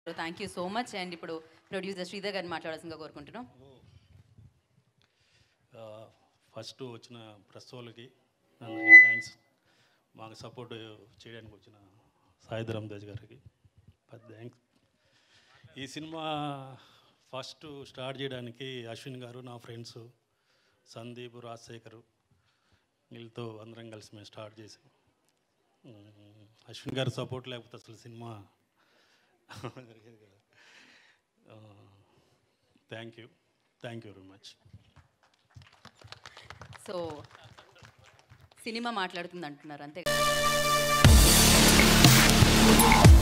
thank you so much and ఇప్పుడు producer Sridhar గారిని మాట్లాడాల్సిందిగా కోరుకుంటున్నాం ఫస్ట్ వచ్చిన ప్రెస్ వాళ్ళకి అందరికీ థ్యాంక్స్ మాకు సపోర్ట్ చేయడానికి వచ్చిన సాయిధరం తేజ్ గారికి పెద్ద థ్యాంక్స్ ఈ సినిమా ఫస్ట్ స్టార్ట్ చేయడానికి అశ్విన్ గారు నా ఫ్రెండ్స్ సందీప్ రాజశేఖర్ వీళ్ళతో అందరం కలిసి మేము స్టార్ట్ చేసాం ఉమ్, అశ్విన్ గారి సపోర్ట్ లేకపోతే అసలు సినిమా జరిగేది కదా thank you thank you very much so cinema మాట్లాడుతుంది అంటున్నారు అంతే